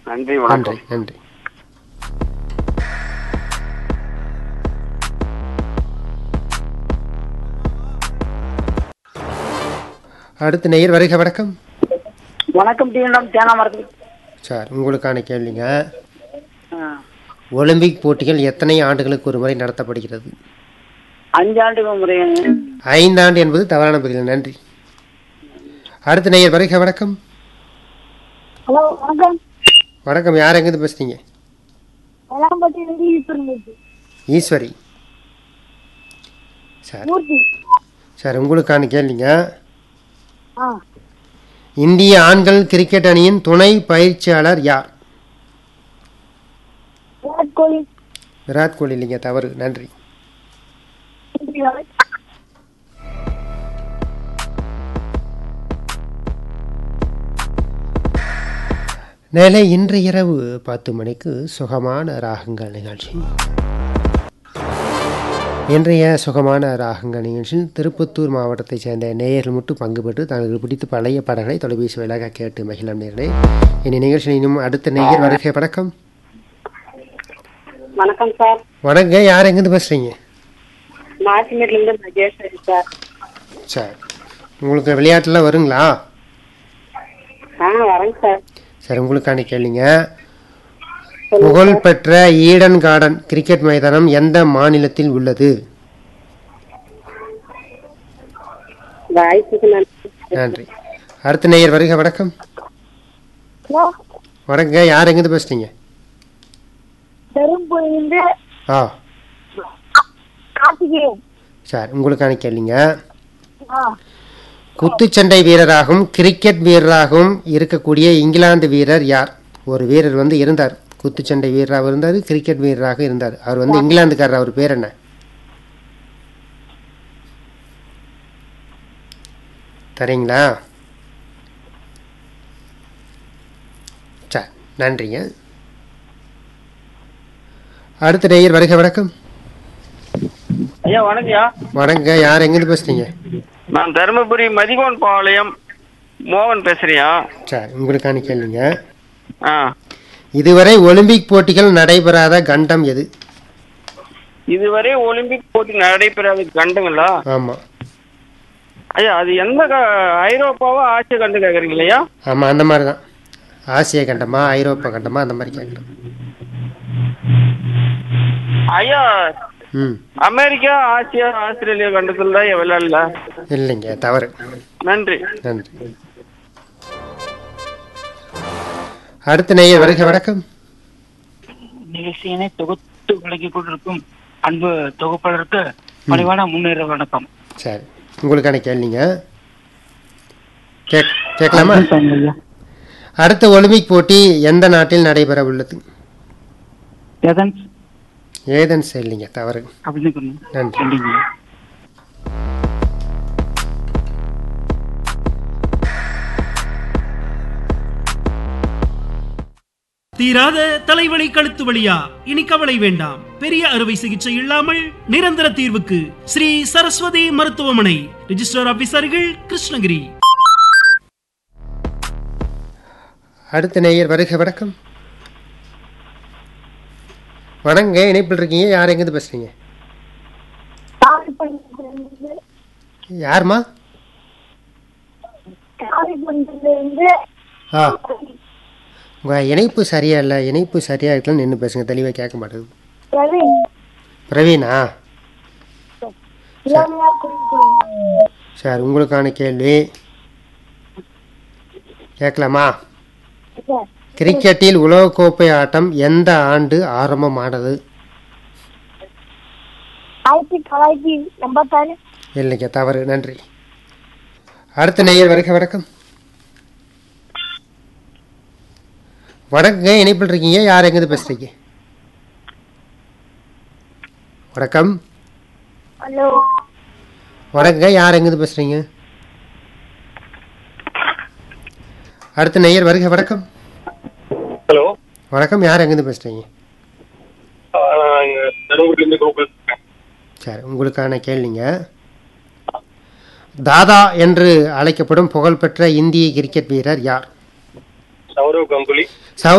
நன்றி நன்றி வணக்கம் நன்றி அடுத்த நேயர் வருக வணக்கம் வணக்கம் டீனம் தேனா மரத்துக்கு சார் உங்களுக்கான கேள்விங்க ஒலிம்பிக் போட்டிகள் எத்தனை ஆண்டுகளுக்கு ஒரு முறை நடத்தப்படுகிறது அஞ்சாண்டுக்கு முறை ஐந்தாண்டு என்பது தவறான பதில் நன்றி அடுத்த நேயர் வருக வணக்கம் ஹலோ வணக்கம் வணக்கம் யார் எங்கேருந்து பேசுறீங்க வேளாம்பட்டி இருந்து ஈஸ்வரன் பேசு ஈஸ்வரி சார் மூர்த்தி சார் உங்களுக்கான கேள்விங்க ஆ இந்திய ஆண்கள் கிரிக்கெட் அணியின் துணை பயிற்சியாளர் யார் விராட் கோலி விராட் கோலி இல்லைங்க தவறு நன்றி நேலே இன்று இரவு பத்து மணிக்கு சுகமான ராகங்கள் நிகழ்ச்சி இன்றைய சுகமான ராகங்கள் நிகழ்ச்சியில் திருப்பத்தூர் மாவட்டத்தைச் சேர்ந்த நேயர்கள் மட்டும் பங்கு பெற்று தங்களுக்கு பிடித்த பழைய பாடல்களை தொலைபேசி வழியாக கேட்டு மகிழம் நேர்களே இனி நிகழ்ச்சியில் இன்னும் அடுத்த நேயர் வருகை வணக்கம் வணக்கம் சார் வணங்க யார் எங்கேருந்து பேசுறீங்க மாசிமேட்ல இருந்து மகேஸ்வரி சார் சரி உங்களுக்கு விளையாட்டுலாம் வருங்களா ஆ வரேங்க சார் சரி உங்களுக்கான கேள்விங்க புகழ் பெற்ற ஈடன் கார்டன் கிரிக்கெட் மைதானம் எந்த மாநிலத்தில் உள்ளது வாய்ப்புக்கு நன்றி நன்றி அடுத்த நேயர் வருக வணக்கம் ஹலோ வணங்க யார் எங்கேருந்து பேசுறீங்க தருமபுரியிலிருந்து ஆ கார்த்திகேயன் சரி உங்களுக்கான கேள்விங்க ஆ குத்துச்சண்டை வீரராகவும் கிரிக்கெட் வீரராகவும் இருக்கக்கூடிய இங்கிலாந்து வீரர் யார் ஒரு வீரர் வந்து இருந்தார் குத்துச்சண்டை வீரராக இருந்தார் கிரிக்கெட் வீரராக இருந்தார் அவர் வந்து இங்கிலாந்துக்காரர் அவர் பேர் என்ன தரீங்களா சரி நன்றிங்க அடுத்த நேயர் வருக வணக்கம் ஐயா வணக்கம்யா வணங்க யார் எங்கேருந்து பேசுறீங்க நான் தருமபுரி மதிகோன் பாளையம் மோகன் பேசுறியா சரி உங்களுக்கான கேள்விங்க ஆ இதுவரை ஒலிம்பிக் போட்டிகள் நடைபெறாத கண்டம் எது இதுவரை ஒலிம்பிக் போட்டி நடைபெறாத கண்டுங்களா ஆமாம் ஐயா அது எந்த க- ஐரோப்பாவா ஆசிய கண்டு கேக்குறீங்க ஐயா ஆமாம் அந்த மாதிரி தான் ஆசிய கண்டமா ஐரோப்பா கண்டமா அந்த மாதிரி கேட்குறேன் ஐயா ம் அமெரிக்கா ஆசியா ஆஸ்திரேலியா கண்டத்துல தான் ஐயா விளையாடல இல்லைங்க தவறு நன்றி நன்றி அடுத்த நேயர் வருக வணக்கம் நிகழ்ச்சியினை தொகுத்து வழங்கிக் கொண்டிருக்கும் அன்பு தொகுப்பாளருக்கு பணிவான முன்னேற வணக்கம் சரி உங்களுக்கான கேள்விங்க கேக் கேட்கலாமா அடுத்த ஒலிம்பிக் போட்டி எந்த நாட்டில் நடைபெற உள்ளது ஏதன்ஸ் ஏதென்ஸ் இல்லைங்க தவறு அப்படின்னு சொன்னீங்க. நன்றி நன்றிங்க. தீராத தலைவலி கழுத்து வலியா இனி கவலை வேண்டாம் பெரிய அறுவை சிகிச்சை இல்லாமல் நிரந்தர தீர்வுக்கு ஸ்ரீ சரஸ்வதி மருத்துவமனை ரிஜிஸ்டர் ஆபீசர்கள் கிருஷ்ணகிரி அடுத்த நேயர் வருக வணக்கம் வணங்க இணைப்பில் இருக்கீங்க யார் எங்கேருந்து பேசுறீங்க காரைப்பட்டிலிருந்து யாருமா காரைப்பட்டிலிருந்து ஆ உங்கள் இணைப்பு சரியா இல்லை இணைப்பு சரியா இருக்கலன்னு நின்று பேசுங்க தெளிவாக கேட்க மாட்டேங்குது பிரவீன் பிரவீனா இளமையா குறிக்கோள் சார் உங்களுக்கான கேள்வி கேட்கலாமா சார் கிரிக்கெட்டில் உலகக்கோப்பை ஆட்டம் எந்த ஆண்டு ஆரம்பமானது ஆயிரத்தி தொள்ளாயிரத்தி எண்பத்தாறு இல்லைங்க தவறு நன்றி அடுத்த நேயர் வருக வணக்கம் வணக்கங்க இணைப்பில் இருக்கீங்க யார் எங்கேருந்து பேசுறீங்க வணக்கம் ஹலோ வணக்கங்க யார் எங்கேருந்து பேசுறீங்க அடுத்த நேயர் வருக வணக்கம் ஹலோ வணக்கம் யார் எங்கேருந்து பேசுறீங்க தருமபுரியிலிருந்து கோகுல் சரி உங்களுக்கான கேள்விங்க தாதா என்று அழைக்கப்படும் புகழ்பெற்ற இந்திய கிரிக்கெட் வீரர் யார் சௌரவ் கங்குலி சௌ